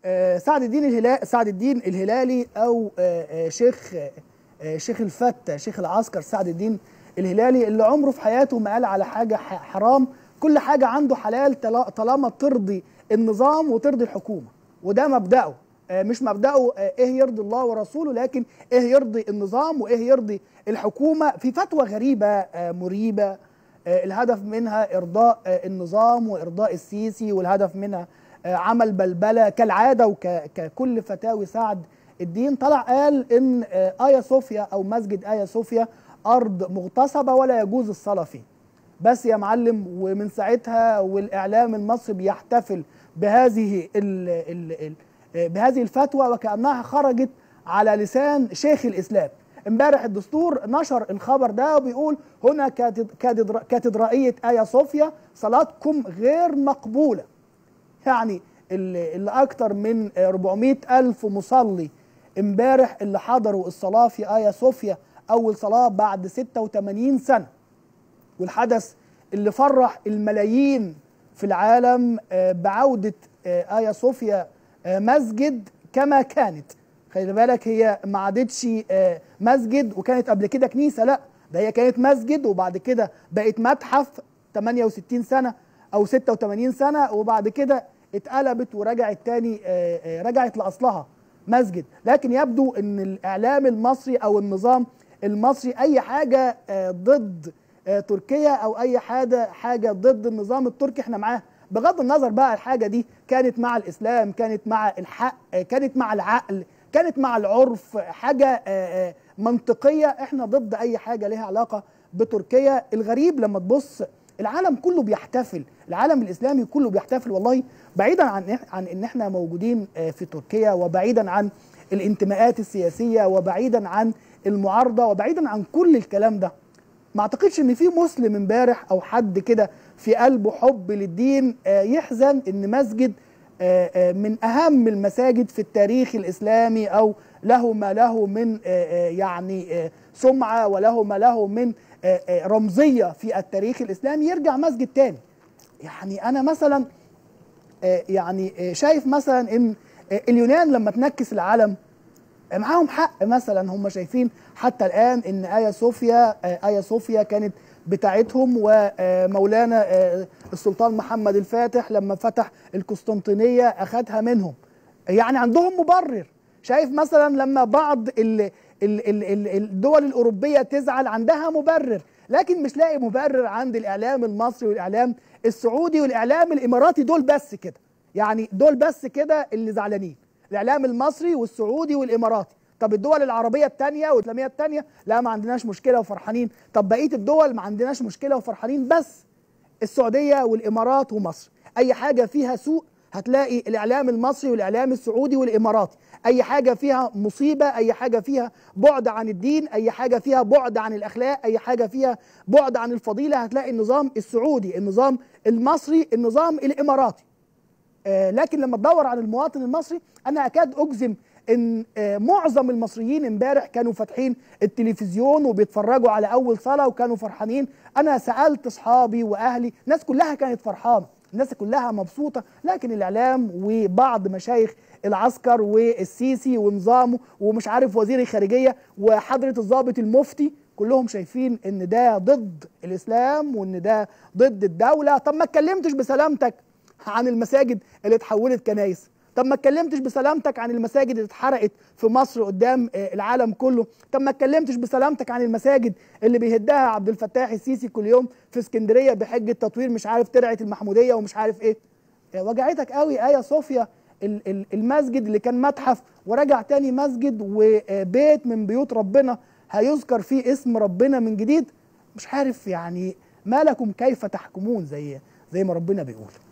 آه، سعد الدين الهلالي سعد الدين الهلالي او آه، آه، شيخ آه، شيخ الفتة شيخ العسكر سعد الدين الهلالي اللي عمره في حياته ما قال على حاجه ح- حرام كل حاجه عنده حلال طلا- طالما ترضي النظام وترضي الحكومه وده مبدأه آه، مش مبدأه آه، ايه يرضي الله ورسوله لكن ايه يرضي النظام وايه يرضي الحكومه في فتوى غريبه آه، مريبه آه، الهدف منها ارضاء آه، النظام وارضاء السيسي والهدف منها آه، عمل بلبله كالعاده وككل فتاوي سعد الدين طلع قال ان آه، ايا صوفيا او مسجد ايا صوفيا ارض مغتصبه ولا يجوز الصلاه فيه بس يا معلم ومن ساعتها والاعلام المصري بيحتفل بهذه ال ال ال بهذه الفتوى وكانها خرجت على لسان شيخ الاسلام امبارح الدستور نشر الخبر ده وبيقول هنا كاتد- كاتدرا- كاتدرائيه ايا صوفيا صلاتكم غير مقبوله يعني اللي, اللي اكتر من 400 الف مصلي امبارح اللي حضروا الصلاه في ايا صوفيا اول صلاه بعد 86 سنه والحدث اللي فرح الملايين في العالم آه، بعودة آه، آيا صوفيا آه، مسجد كما كانت خلي بالك هي ما عادتش آه، مسجد وكانت قبل كده كنيسة لا ده هي كانت مسجد وبعد كده بقت متحف 68 سنة أو 86 سنة وبعد كده اتقلبت ورجعت تاني آه، آه، رجعت لأصلها مسجد لكن يبدو ان الاعلام المصري او النظام المصري اي حاجه آه، ضد آه، تركيا او اي حاجه حاجه ضد النظام التركي احنا معاه بغض النظر بقى الحاجه دي كانت مع الاسلام كانت مع الحق آه، كانت مع العقل كانت مع العرف حاجه آه، آه، منطقيه احنا ضد اي حاجه لها علاقه بتركيا الغريب لما تبص العالم كله بيحتفل العالم الاسلامي كله بيحتفل والله بعيدا عن عن ان احنا موجودين آه، في تركيا وبعيدا عن الانتماءات السياسيه وبعيدا عن المعارضه وبعيدا عن كل الكلام ده ما اعتقدش ان في مسلم امبارح او حد كده في قلبه حب للدين آه، يحزن ان مسجد آه، آه، من اهم المساجد في التاريخ الاسلامي او له ما له من آه، آه، يعني آه، سمعه وله ما له من آه، آه، رمزيه في التاريخ الاسلامي يرجع مسجد تاني يعني انا مثلا آه، يعني آه، شايف مثلا ان آه، اليونان لما تنكس العالم آه، معاهم حق مثلا هم شايفين حتى الان ان ايا صوفيا آه، ايا صوفيا كانت بتاعتهم ومولانا آه، السلطان محمد الفاتح لما فتح القسطنطينيه اخذها منهم يعني عندهم مبرر شايف مثلا لما بعض ال ال ال ال الدول الاوروبيه تزعل عندها مبرر لكن مش لاقي مبرر عند الاعلام المصري والاعلام السعودي والاعلام الاماراتي دول بس كده يعني دول بس كده اللي زعلانين الاعلام المصري والسعودي والاماراتي طب الدول العربيه الثانيه والاسلاميه الثانيه لا ما عندناش مشكله وفرحانين طب بقيه الدول ما عندناش مشكله وفرحانين بس السعوديه والامارات ومصر اي حاجه فيها سوء هتلاقي الاعلام المصري والاعلام السعودي والاماراتي اي حاجه فيها مصيبه اي حاجه فيها بعد عن الدين اي حاجه فيها بعد عن الاخلاق اي حاجه فيها بعد عن الفضيله هتلاقي النظام السعودي النظام المصري النظام الاماراتي آه، لكن لما تدور على المواطن المصري انا اكاد اجزم ان آه، معظم المصريين امبارح كانوا فاتحين التلفزيون وبيتفرجوا على اول صلاه وكانوا فرحانين انا سالت اصحابي واهلي الناس كلها كانت فرحانه الناس كلها مبسوطه لكن الاعلام وبعض مشايخ العسكر والسيسي ونظامه ومش عارف وزير الخارجيه وحضره الضابط المفتي كلهم شايفين ان ده ضد الاسلام وان ده ضد الدوله طب ما اتكلمتش بسلامتك عن المساجد اللي اتحولت كنايس طب ما اتكلمتش بسلامتك عن المساجد اللي اتحرقت في مصر قدام آه، العالم كله طب ما اتكلمتش بسلامتك عن المساجد اللي بيهدها عبد الفتاح السيسي كل يوم في اسكندريه بحجه تطوير مش عارف ترعه المحموديه ومش عارف ايه آه، وجعتك قوي ايه صوفيا ال- ال- المسجد اللي كان متحف ورجع تاني مسجد وبيت من بيوت ربنا هيذكر فيه اسم ربنا من جديد مش عارف يعني ما لكم كيف تحكمون زي زي ما ربنا بيقول